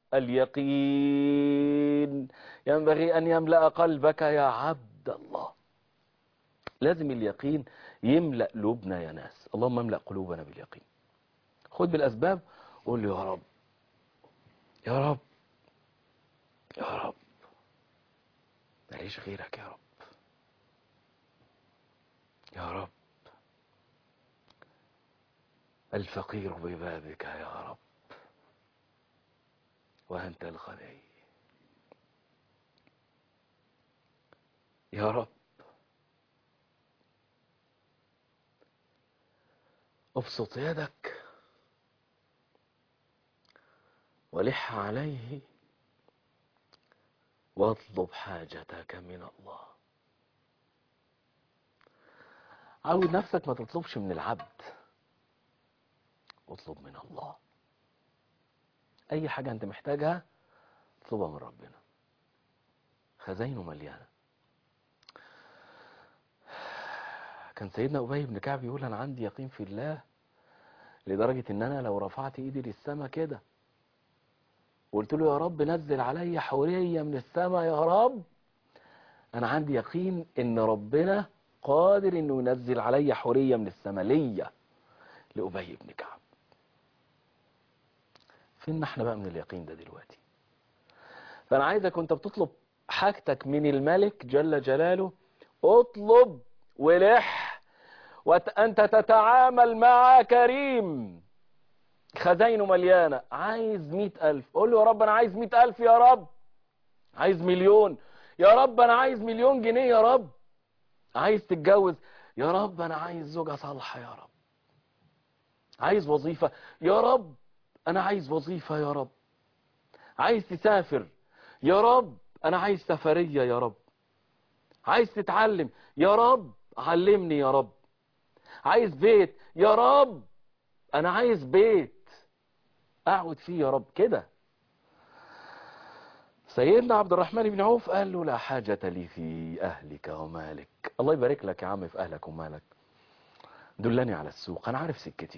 اليقين ينبغي ان يملأ قلبك يا عبد الله لازم اليقين يملأ قلوبنا يا ناس اللهم املأ قلوبنا باليقين خد بالاسباب قول له يا رب يا رب يا رب ماليش غيرك يا رب يا رب الفقير ببابك يا رب وأنت الغني يا رب ابسط يدك ولح عليه واطلب حاجتك من الله عود نفسك ما تطلبش من العبد اطلب من الله اي حاجة انت محتاجها اطلبها من ربنا خزينه مليانة كان سيدنا أبي بن كعب يقول أنا عندي يقين في الله لدرجة إن أنا لو رفعت إيدي للسماء كده وقلت له يا رب نزل علي حورية من السماء يا رب أنا عندي يقين إن ربنا قادر إنه ينزل علي حورية من السماء ليا لأبي بن كعب فين احنا بقى من اليقين ده دلوقتي فأنا عايزك وانت بتطلب حاجتك من الملك جل جلاله اطلب ولح وأنت تتعامل مع كريم خزينه مليانة عايز مئة ألف قول له يا رب أنا عايز مئة ألف يا رب عايز مليون يا رب أنا عايز مليون جنيه يا رب عايز تتجوز يا رب أنا عايز زوجة صالحة يا رب عايز وظيفة يا رب أنا عايز وظيفة يا رب عايز تسافر يا رب أنا عايز سفرية يا رب عايز تتعلم يا رب علمني يا رب عايز بيت يا رب أنا عايز بيت أقعد فيه يا رب كده سيدنا عبد الرحمن بن عوف قال له لا حاجة لي في أهلك ومالك الله يبارك لك يا عم في أهلك ومالك دلني على السوق أنا عارف سكتي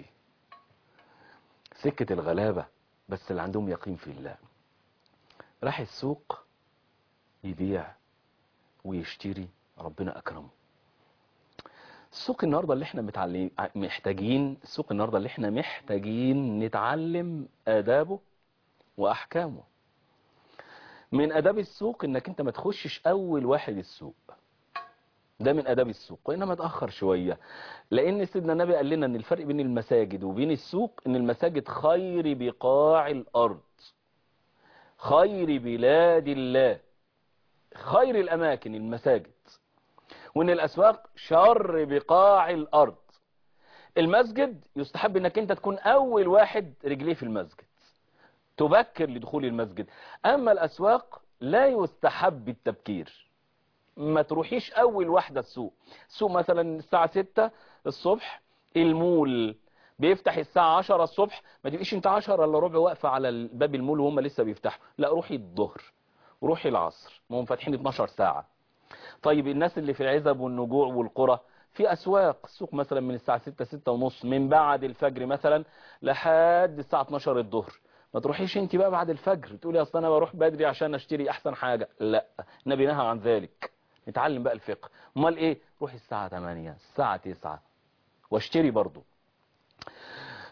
سكة الغلابة بس اللي عندهم يقين في الله راح السوق يبيع ويشتري ربنا أكرمه السوق النهاردة اللي احنا متعلم محتاجين السوق النهاردة اللي احنا محتاجين نتعلم آدابه وأحكامه من آداب السوق انك انت ما تخشش اول واحد السوق ده من آداب السوق وإنما تأخر شوية لأن سيدنا النبي قال لنا أن الفرق بين المساجد وبين السوق أن المساجد خير بقاع الأرض خير بلاد الله خير الأماكن المساجد وأن الأسواق شر بقاع الأرض المسجد يستحب أنك أنت تكون أول واحد رجليه في المسجد تبكر لدخول المسجد أما الأسواق لا يستحب التبكير ما تروحيش أول واحدة السوق السوق مثلا الساعة 6 الصبح المول بيفتح الساعة 10 الصبح ما تبقيش انت 10 الا ربع واقفة على باب المول وهم لسه بيفتحوا لا روحي الظهر روحي العصر ما هم فاتحين 12 ساعة طيب الناس اللي في العزب والنجوع والقرى في أسواق السوق مثلا من الساعة 6 6 ونص من بعد الفجر مثلا لحد الساعة 12 الظهر ما تروحيش انت بقى بعد الفجر تقولي اصل انا بروح بدري عشان اشتري احسن حاجة لا النبي نهى عن ذلك نتعلم بقى الفقه امال ايه روحي الساعة 8 الساعة 9 واشتري برضو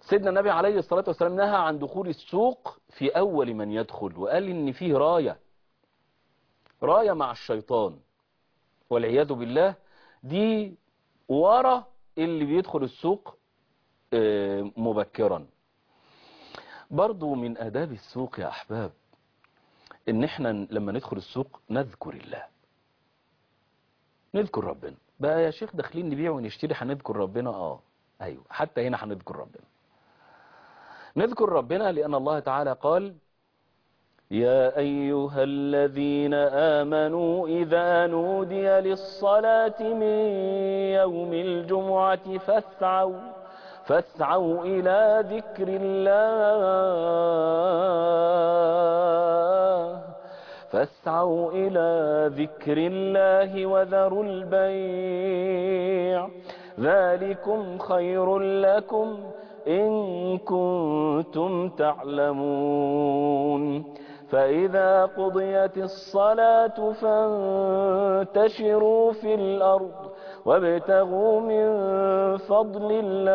سيدنا النبي عليه الصلاة والسلام نهى عن دخول السوق في أول من يدخل وقال إن فيه راية راية مع الشيطان والعياذ بالله دي ورا اللي بيدخل السوق آه، مبكرا برضو من آداب السوق يا أحباب إن إحنا لما ندخل السوق نذكر الله نذكر ربنا بقى يا شيخ داخلين نبيع ونشتري هنذكر ربنا اه ايوه حتى هنا هنذكر ربنا نذكر ربنا لأن الله تعالى قال يا أيها الذين آمنوا إذا نودي للصلاة من يوم الجمعة فاسعوا فاسعوا إلى ذكر الله فاسعوا إلى ذكر الله وذروا البيع ذلكم خير لكم إن كنتم تعلمون فإذا قضيت الصلاة فانتشروا في الأرض وابتغوا من فضل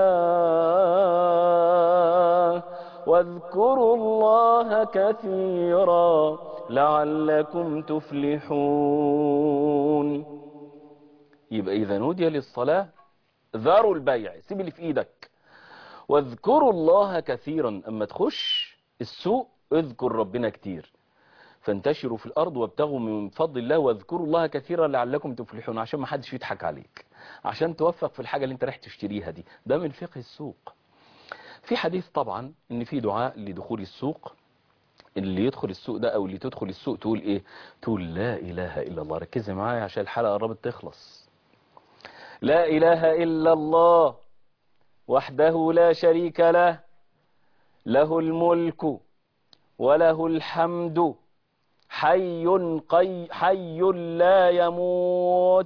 الله واذكروا الله كثيرا لعلكم تفلحون يبقى إذا نودي للصلاة ذروا البيع سيب اللي في إيدك واذكروا الله كثيرا أما تخش السوق اذكر ربنا كتير فانتشروا في الأرض وابتغوا من فضل الله واذكروا الله كثيرا لعلكم تفلحون عشان ما حدش يضحك عليك عشان توفق في الحاجة اللي انت رايح تشتريها دي ده من فقه السوق في حديث طبعا ان في دعاء لدخول السوق اللي يدخل السوق ده او اللي تدخل السوق تقول ايه تقول لا اله الا الله ركزي معايا عشان الحلقة قربت تخلص لا اله الا الله وحده لا شريك له له الملك وله الحمد حي قي حي لا يموت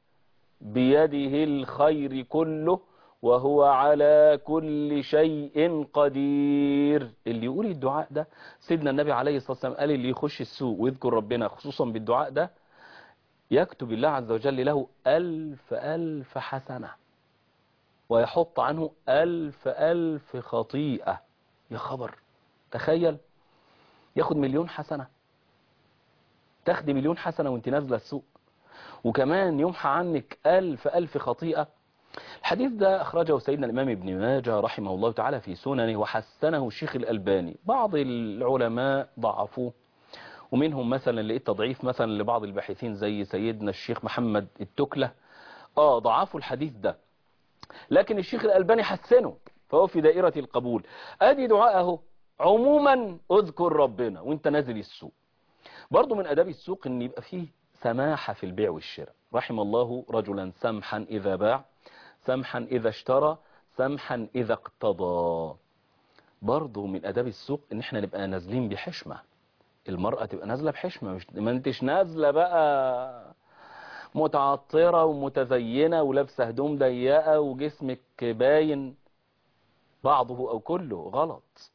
بيده الخير كله وهو على كل شيء قدير اللي يقول الدعاء ده سيدنا النبي عليه الصلاة والسلام قال اللي يخش السوق ويذكر ربنا خصوصا بالدعاء ده يكتب الله عز وجل له ألف ألف حسنة ويحط عنه ألف ألف خطيئة يا خبر تخيل ياخد مليون حسنة تاخدي مليون حسنة وانت نازلة السوق وكمان يمحى عنك ألف ألف خطيئة الحديث ده أخرجه سيدنا الإمام ابن ماجه رحمه الله تعالى في سننه وحسنه الشيخ الألباني بعض العلماء ضعفوه ومنهم مثلا لقيت تضعيف مثلا لبعض الباحثين زي سيدنا الشيخ محمد التكلة اه ضعفوا الحديث ده لكن الشيخ الألباني حسنه فهو في دائرة القبول ادي دعاءه عموما اذكر ربنا وانت نازل السوق برضو من أداب السوق ان يبقى فيه سماحة في البيع والشراء رحم الله رجلا سمحا إذا باع سمحا إذا اشترى سمحا إذا اقتضى برضو من أداب السوق ان احنا نبقى نازلين بحشمة المرأة تبقى نازلة بحشمة مش ما انتش نازلة بقى متعطرة ومتزينة ولابسة هدوم ضيقة وجسمك باين بعضه أو كله غلط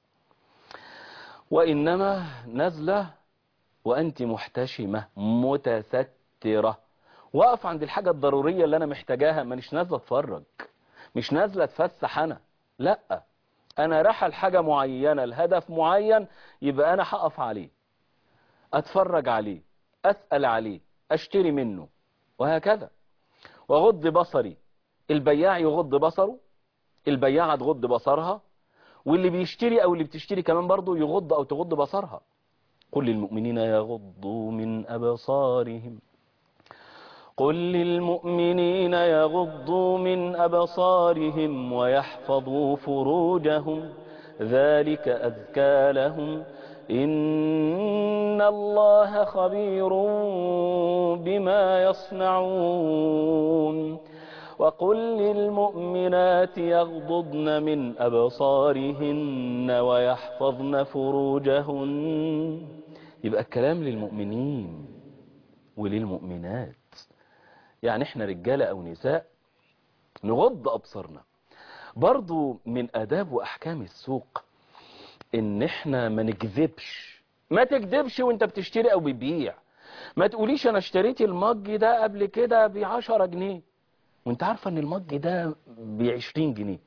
وإنما نازلة وأنت محتشمة متسترة وقف عند الحاجة الضرورية اللي أنا محتاجاها مانيش نازلة اتفرج مش نازلة اتفسح أنا لا أنا رايحة لحاجة معينة الهدف معين يبقى أنا هقف عليه أتفرج عليه أسأل عليه أشتري منه وهكذا وغض بصري البياع يغض بصره البياعة تغض بصرها واللي بيشتري او اللي بتشتري كمان برضو يغض او تغض بصرها قل للمؤمنين يغضوا من أبصارهم قل للمؤمنين يغضوا من أبصارهم ويحفظوا فروجهم ذلك أذكى لهم إن الله خبير بما يصنعون وقل للمؤمنات يغضضن من أبصارهن ويحفظن فروجهن يبقى الكلام للمؤمنين وللمؤمنات يعني احنا رجالة او نساء نغض أبصارنا برضو من أداب وأحكام السوق ان احنا ما نكذبش ما تكذبش وانت بتشتري او بتبيع ما تقوليش انا اشتريت المج ده قبل كده بعشرة جنيه وانت عارفة ان المج ده بعشرين جنيه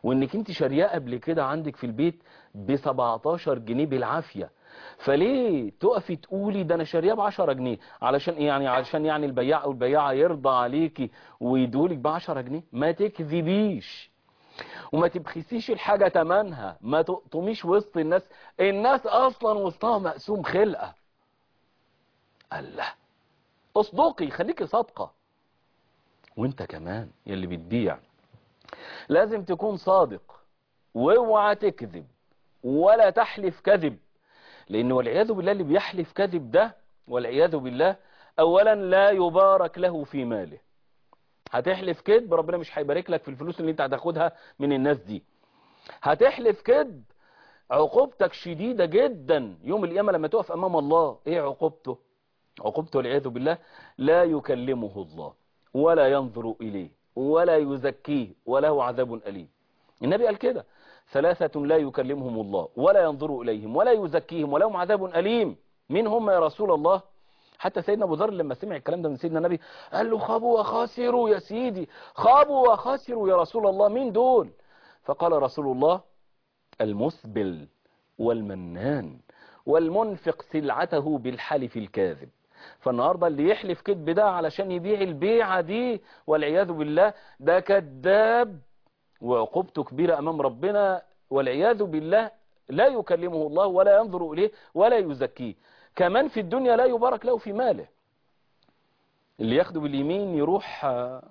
وانك انت شارياه قبل كده عندك في البيت ب 17 جنيه بالعافيه فليه تقفي تقولي ده انا شارياه ب 10 جنيه علشان ايه يعني علشان يعني البياع او البياعه يرضى عليكي ويدولك ب 10 جنيه ما تكذبيش وما تبخسيش الحاجه تمنها ما تقطميش وسط الناس الناس اصلا وسطها مقسوم خلقه الله اصدقي خليكي صادقه وانت كمان يلي بتبيع لازم تكون صادق واوعى تكذب ولا تحلف كذب لان والعياذ بالله اللي بيحلف كذب ده والعياذ بالله اولا لا يبارك له في ماله هتحلف كذب ربنا مش هيبارك لك في الفلوس اللي انت هتاخدها من الناس دي هتحلف كذب عقوبتك شديدة جدا يوم القيامة لما تقف امام الله ايه عقوبته عقوبته والعياذ بالله لا يكلمه الله ولا ينظر إليه ولا يزكيه وله عذاب أليم النبي قال كده ثلاثة لا يكلمهم الله ولا ينظر إليهم ولا يزكيهم ولهم عذاب أليم مين هم يا رسول الله حتى سيدنا أبو ذر لما سمع الكلام ده من سيدنا النبي قال له خابوا وخاسروا يا سيدي خابوا وخاسروا يا رسول الله مين دول فقال رسول الله المسبل والمنان والمنفق سلعته بالحلف الكاذب فالنهاردة اللي يحلف كذب ده علشان يبيع البيعة دي والعياذ بالله ده كذاب وعقوبته كبيرة أمام ربنا والعياذ بالله لا يكلمه الله ولا ينظر إليه ولا يزكيه كمان في الدنيا لا يبارك له في ماله اللي ياخده باليمين يروح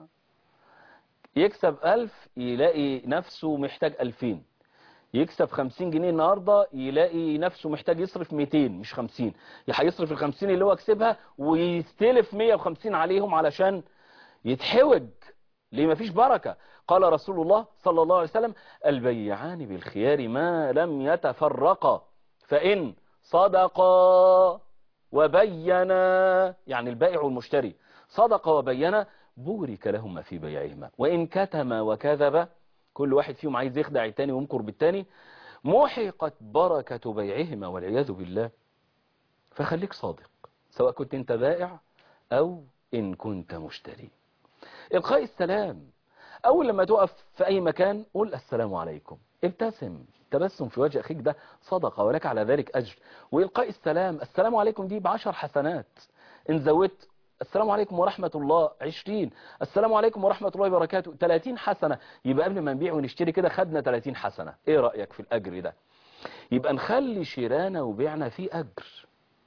يكسب ألف يلاقي نفسه محتاج ألفين يكسب 50 جنيه النهاردة يلاقي نفسه محتاج يصرف 200 مش 50 هيصرف ال 50 اللي هو كسبها ويستلف 150 عليهم علشان يتحوج ليه مفيش بركة قال رسول الله صلى الله عليه وسلم البيعان بالخيار ما لم يتفرقا فإن صدقا وبينا يعني البائع والمشتري صدق وبينا بورك لهما في بيعهما وإن كتما وكذب كل واحد فيهم عايز يخدع التاني ويمكر بالتاني محقت بركة بيعهما والعياذ بالله فخليك صادق سواء كنت انت بائع او ان كنت مشتري القاء السلام اول لما تقف في اي مكان قول السلام عليكم ابتسم تبسم في وجه اخيك ده صدقة ولك على ذلك اجر والقاء السلام السلام عليكم دي بعشر حسنات ان زودت السلام عليكم ورحمة الله عشرين السلام عليكم ورحمة الله وبركاته تلاتين حسنة يبقى قبل ما نبيع ونشتري كده خدنا تلاتين حسنة ايه رأيك في الأجر ده يبقى نخلي شرانا وبيعنا فيه أجر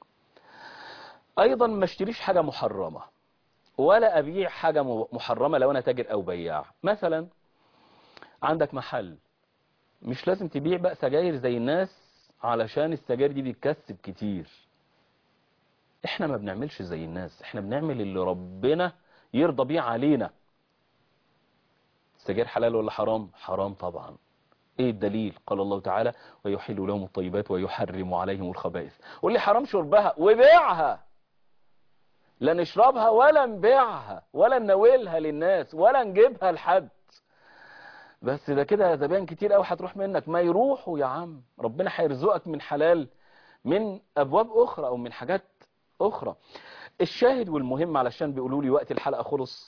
أيضا ما اشتريش حاجة محرمة ولا أبيع حاجة محرمة لو أنا تاجر أو بياع مثلا عندك محل مش لازم تبيع بقى سجاير زي الناس علشان السجاير دي بتكسب كتير احنا ما بنعملش زي الناس احنا بنعمل اللي ربنا يرضى بيه علينا السجاير حلال ولا حرام حرام طبعا ايه الدليل قال الله تعالى ويحل لهم الطيبات ويحرم عليهم الخبائث قول لي حرام شربها وبيعها لا نشربها ولا نبيعها ولا نناولها للناس ولا نجيبها لحد بس ده كده زبائن كتير قوي هتروح منك ما يروحوا يا عم ربنا هيرزقك من حلال من ابواب اخرى او من حاجات أخرى الشاهد والمهم علشان بيقولوا لي وقت الحلقة خلص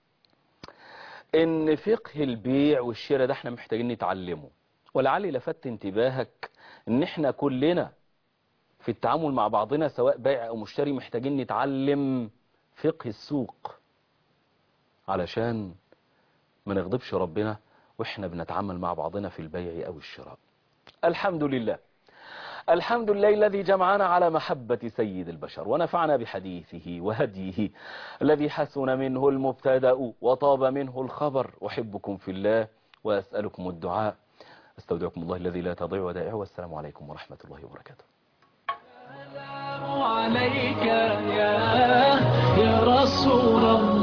إن فقه البيع والشراء ده احنا محتاجين نتعلمه ولعلي لفت انتباهك إن احنا كلنا في التعامل مع بعضنا سواء بائع أو مشتري محتاجين نتعلم فقه السوق علشان ما نغضبش ربنا واحنا بنتعامل مع بعضنا في البيع أو الشراء الحمد لله الحمد لله الذي جمعنا على محبة سيد البشر ونفعنا بحديثه وهديه الذي حسن منه المبتدا وطاب منه الخبر أحبكم في الله وأسألكم الدعاء استودعكم الله الذي لا تضيع ودائعه والسلام عليكم ورحمة الله وبركاته السلام عليك يا يا رسول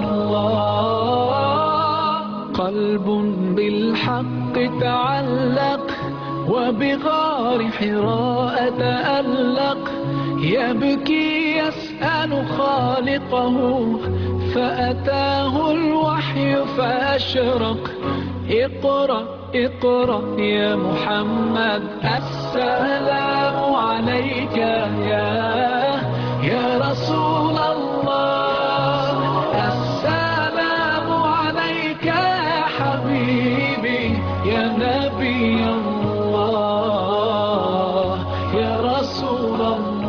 الله قلب بالحق تعلق وبغار حراء تألق يبكي يسأل خالقه فأتاه الوحي فأشرق اقرأ اقرأ يا محمد السلام عليك يا يا رسول الله السلام عليك يا حبيبي يا نبي الله يا رسول الله